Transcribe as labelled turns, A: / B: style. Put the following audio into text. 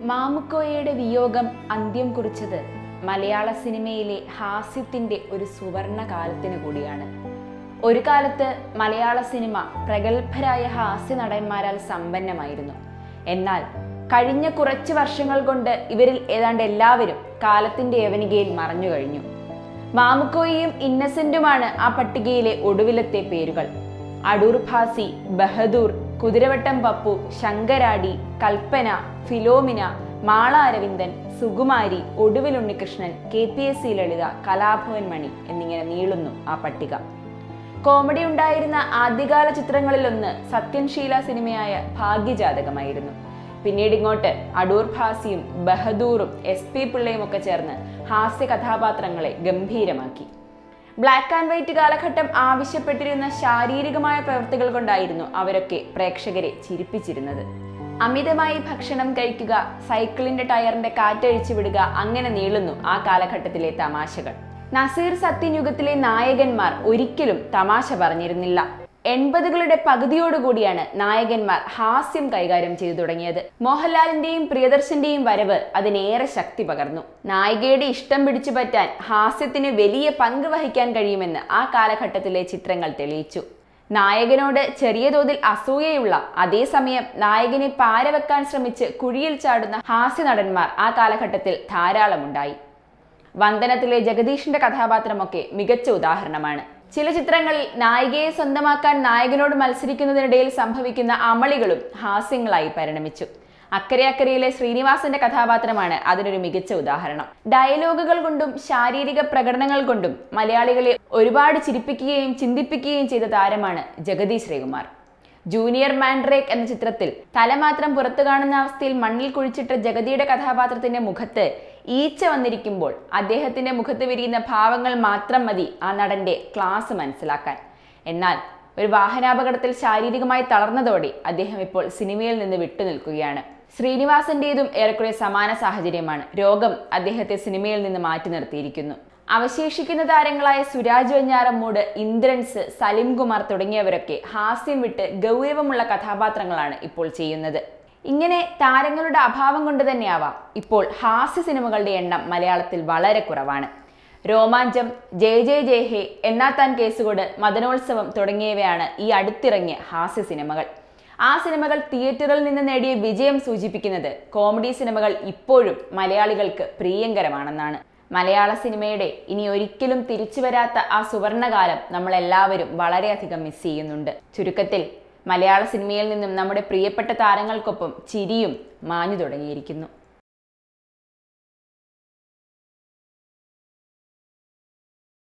A: മാമുക്കോയയുടെ വിയോഗം അന്ത്യം കുറിച്ചത് മലയാള സിനിമയിലെ ഹാസ്യത്തിന്റെ ഒരു സുവർണ കാലത്തിന് കൂടിയാണ് ഒരു കാലത്ത് മലയാള സിനിമ പ്രഗത്ഭരായ ഹാസ്യ നടന്മാരാൽ സമ്പന്നമായിരുന്നു എന്നാൽ കഴിഞ്ഞ കുറച്ച് വർഷങ്ങൾ കൊണ്ട് ഇവരിൽ ഏതാണ്ട് എല്ലാവരും കാലത്തിന്റെ യവനികയിൽ മറഞ്ഞു കഴിഞ്ഞു മാമുക്കോയും ഇന്നസെന്റുമാണ് ആ പട്ടികയിലെ ഒടുവിലത്തെ പേരുകൾ Adoor Bhasi Bahadur Kuthiravattam Pappu Sankaradi Kalpana Philomina Mala Aravindan Sukumari Oduvil Unnikrishnan K P S C Lalitha Kalabhavan Mani എന്നിങ്ങനെ നീളുന്നു ആ പട്ടിക കോമഡി ഉണ്ടായിരുന്ന ആദ്യകാല ചിത്രങ്ങളിലൊന്ന് സത്യൻശീല സിനിമയായ ഭാഗ്യജാതകമായിരുന്നു പിന്നീട് ഇങ്ങോട്ട് അടൂർ ഭാസിയും ബഹദൂറും എസ് പി പിള്ളയും ഒക്കെ ചേർന്ന് ഹാസ്യ കഥാപാത്രങ്ങളെ ഗംഭീരമാക്കി ബ്ലാക്ക് ആൻഡ് വൈറ്റ് കാലഘട്ടം ആവശ്യപ്പെട്ടിരുന്ന ശാരീരികമായ പ്രവൃത്തികൾ കൊണ്ടായിരുന്നു അവരൊക്കെ പ്രേക്ഷകരെ ചിരിപ്പിച്ചിരുന്നത് അമിതമായി ഭക്ഷണം കഴിക്കുക സൈക്കിളിന്റെ ടയറിന്റെ കാറ്റഴിച്ചു വിടുക അങ്ങനെ നീളുന്നു ആ കാലഘട്ടത്തിലെ തമാശകൾ നസീർ സത്യൻ യുഗത്തിലെ നായകന്മാർ ഒരിക്കലും തമാശ പറഞ്ഞിരുന്നില്ല എൺപതുകളുടെ പകുതിയോടുകൂടിയാണ് നായകന്മാർ ഹാസ്യം കൈകാര്യം ചെയ്തു തുടങ്ങിയത് മോഹൻലാലിന്റെയും പ്രിയദർശന്റെയും വരവ് അതിനേറെ ശക്തി പകർന്നു നായികയുടെ ഇഷ്ടം പിടിച്ചു പറ്റാൻ ഹാസ്യത്തിന് വലിയ പങ്ക് വഹിക്കാൻ കഴിയുമെന്ന് ആ കാലഘട്ടത്തിലെ ചിത്രങ്ങൾ തെളിയിച്ചു നായകനോട് ചെറിയ തോതിൽ അസൂയയുള്ള അതേസമയം നായകനെ പാരവെക്കാൻ ശ്രമിച്ച് കുഴിയിൽ ചാടുന്ന ഹാസ്യ നടന്മാർ ആ കാലഘട്ടത്തിൽ ധാരാളമുണ്ടായി വന്ദനത്തിലെ ജഗദീഷിന്റെ കഥാപാത്രമൊക്കെ മികച്ച ഉദാഹരണമാണ് ചില ചിത്രങ്ങളിൽ നായികയെ സ്വന്തമാക്കാൻ നായകനോട് മത്സരിക്കുന്നതിനിടയിൽ സംഭവിക്കുന്ന അമളികളും ഹാസ്യങ്ങളായി പരിണമിച്ചു അക്കരെ അക്കരയിലെ ശ്രീനിവാസന്റെ കഥാപാത്രമാണ് അതിനൊരു മികച്ച ഉദാഹരണം ഡയലോഗുകൾ കൊണ്ടും ശാരീരിക പ്രകടനങ്ങൾ കൊണ്ടും മലയാളികളെ ഒരുപാട് ചിരിപ്പിക്കുകയും ചിന്തിപ്പിക്കുകയും ചെയ്ത താരമാണ് ജഗദീഷ് ശ്രീകുമാർ ജൂനിയർ മാൻഡ്രേക്ക് എന്ന ചിത്രത്തിൽ തല മാത്രം പുറത്തു കാണുന്ന അവസ്ഥയിൽ മണ്ണിൽ കുഴിച്ചിട്ട ജഗതിയുടെ കഥാപാത്രത്തിന്റെ മുഖത്ത് ഈച്ച വന്നിരിക്കുമ്പോൾ അദ്ദേഹത്തിന്റെ മുഖത്ത് വിരിയുന്ന ഭാവങ്ങൾ മാത്രം മതി ആ നടന്റെ ക്ലാസ് മനസ്സിലാക്കാൻ എന്നാൽ ഒരു വാഹനാപകടത്തിൽ ശാരീരികമായി തളർന്നതോടെ അദ്ദേഹം ഇപ്പോൾ സിനിമയിൽ നിന്ന് വിട്ടുനിൽക്കുകയാണ് ശ്രീനിവാസന്റേതും ഏറെക്കുറെ സമാന സാഹചര്യമാണ് രോഗം അദ്ദേഹത്തെ സിനിമയിൽ നിന്ന് മാറ്റി നിർത്തിയിരിക്കുന്നു അവശേഷിക്കുന്ന താരങ്ങളായ സുരാജ് വെഞ്ഞാറമ്മൂട് ഇന്ദ്രൻസ് സലിം കുമാർ തുടങ്ങിയവരൊക്കെ ഹാസ്യം വിട്ട് ഗൗരവമുള്ള കഥാപാത്രങ്ങളാണ് ഇപ്പോൾ ചെയ്യുന്നത് ഇങ്ങനെ താരങ്ങളുടെ അഭാവം കൊണ്ട് തന്നെയാവാം ഇപ്പോൾ ഹാസ്യ സിനിമകളുടെ എണ്ണം മലയാളത്തിൽ വളരെ കുറവാണ് രോമാഞ്ചം ജയ ജയ ജയ ഹേ എന്നാ താൻ കേസുകൊട് മദനോത്സവം തുടങ്ങിയവയാണ് ഈ അടുത്തിറങ്ങിയ ഹാസ്യ സിനിമകൾ ആ സിനിമകൾ തിയേറ്ററിൽ നിന്ന് നേടിയ വിജയം സൂചിപ്പിക്കുന്നത് കോമഡി സിനിമകൾ ഇപ്പോഴും മലയാളികൾക്ക് പ്രിയങ്കരമാണെന്നാണ് മലയാള സിനിമയുടെ ഇനി ഒരിക്കലും തിരിച്ചു വരാത്ത ആ സുവർണകാലം നമ്മളെല്ലാവരും വളരെയധികം മിസ് ചെയ്യുന്നുണ്ട് ചുരുക്കത്തിൽ മലയാള സിനിമയിൽ നിന്നും നമ്മുടെ പ്രിയപ്പെട്ട താരങ്ങൾക്കൊപ്പം ചിരിയും മാഞ്ഞു തുടങ്ങിയിരിക്കുന്നു